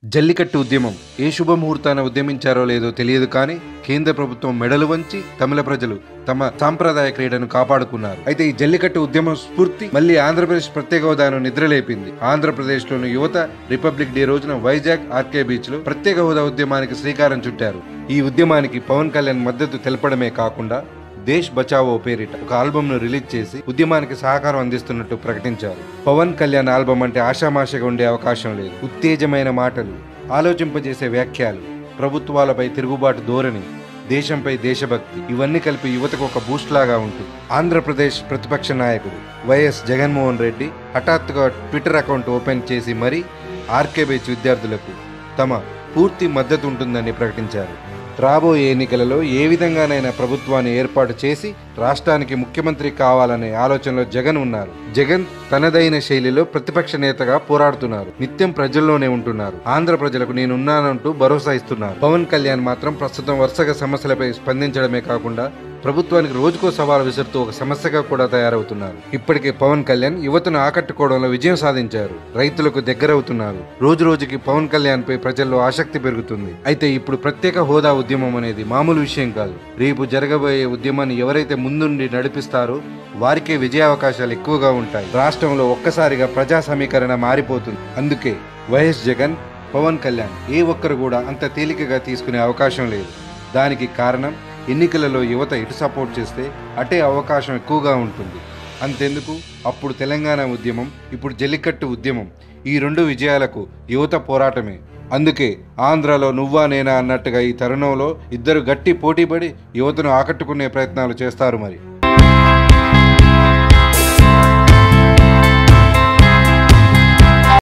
జల్లికట్టు ఉద్యమం ఏ శుభముహూర్తాన ఉద్యమించారో లేదో తెలియదు కానీ కేంద్ర ప్రభుత్వం మెడలు వంచి తమిళ ప్రజలు తమ సాంప్రదాయ క్రీడను కాపాడుకున్నారు అయితే ఈ జల్లికట్టు ఉద్యమం స్ఫూర్తి మళ్ళీ ఆంధ్రప్రదేశ్ ప్రత్యేక హోదాను నిద్రలేపింది ఆంధ్రప్రదేశ్లోని యువత రిపబ్లిక్ డే రోజున వైజాగ్ ఆర్కే బీచ్ లో ప్రత్యేక హోదా ఉద్యమానికి శ్రీకారం చుట్టారు ఈ ఉద్యమానికి పవన్ కళ్యాణ్ మద్దతు తెలపడమే కాకుండా దేశ్ బచావో పేరిట ఒక ఆల్బమ్ ను రిలీజ్ చేసి ఉద్యమానికి సహకారం అందిస్తున్నట్టు ప్రకటించారు పవన్ కళ్యాణ్ ఆల్బమ్ అంటే ఆషామాషగా ఉండే అవకాశం లేదు ఉత్తేజమైన మాటలు ఆలోచింపజేసే వ్యాఖ్యలు ప్రభుత్వాలపై తిరుగుబాటు ధోరణి దేశంపై దేశభక్తి ఇవన్నీ కలిపి యువతకు ఒక బూస్ట్ లాగా ఉంటుంది ఆంధ్రప్రదేశ్ ప్రతిపక్ష నాయకుడు వైఎస్ జగన్మోహన్ రెడ్డి హఠాత్తుగా ట్విట్టర్ అకౌంట్ ఓపెన్ చేసి మరీ ఆర్కే బీచ్ విద్యార్థులకు తమ పూర్తి మద్దతు ఉంటుందని ప్రకటించారు రాబోయే ఎన్నికలలో ఏ విధంగానైనా ప్రభుత్వాన్ని ఏర్పాటు చేసి రాష్ట్రానికి ముఖ్యమంత్రి కావాలనే ఆలోచనలో జగన్ ఉన్నారు జగన్ తనదైన శైలిలో ప్రతిపక్ష నేతగా పోరాడుతున్నారు నిత్యం ప్రజల్లోనే ఉంటున్నారు ఆంధ్ర ప్రజలకు నేనున్నానంటూ భరోసా ఇస్తున్నారు పవన్ కళ్యాణ్ మాత్రం ప్రస్తుతం వరుసగా సమస్యలపై స్పందించడమే కాకుండా ప్రభుత్వానికి రోజుకో సవాల్ విసురుతూ ఒక సమస్యగా కూడా తయారవుతున్నారు ఇప్పటికే పవన్ కళ్యాణ్ యువతను ఆకట్టుకోవడంలో విజయం సాధించారు రైతులకు దగ్గరవుతున్నారు రోజు రోజుకి పవన్ కళ్యాణ్ పై ప్రజల్లో ఆసక్తి పెరుగుతుంది అయితే ఇప్పుడు ప్రత్యేక హోదా ఉద్యమం అనేది మామూలు విషయం కాదు రేపు జరగబోయే ఉద్యమాన్ని ఎవరైతే ముందుండి నడిపిస్తారో వారికే విజయావకాశాలు ఎక్కువగా ఉంటాయి రాష్ట్రంలో ఒక్కసారిగా ప్రజా సమీకరణ మారిపోతుంది అందుకే వైఎస్ జగన్ పవన్ కళ్యాణ్ ఏ ఒక్కరు కూడా అంత తేలికగా తీసుకునే అవకాశం లేదు దానికి కారణం ఎన్నికలలో యువత ఎటు సపోర్ట్ చేస్తే అటే అవకాశం ఎక్కువగా ఉంటుంది అంతెందుకు అప్పుడు తెలంగాణ ఉద్యమం ఇప్పుడు జల్లికట్టు ఉద్యమం ఈ రెండు విజయాలకు యువత పోరాటమే అందుకే ఆంధ్రాలో నువ్వా నేనా అన్నట్టుగా ఈ తరుణంలో ఇద్దరు గట్టి పోటీపడి యువతను ఆకట్టుకునే ప్రయత్నాలు చేస్తారు మరి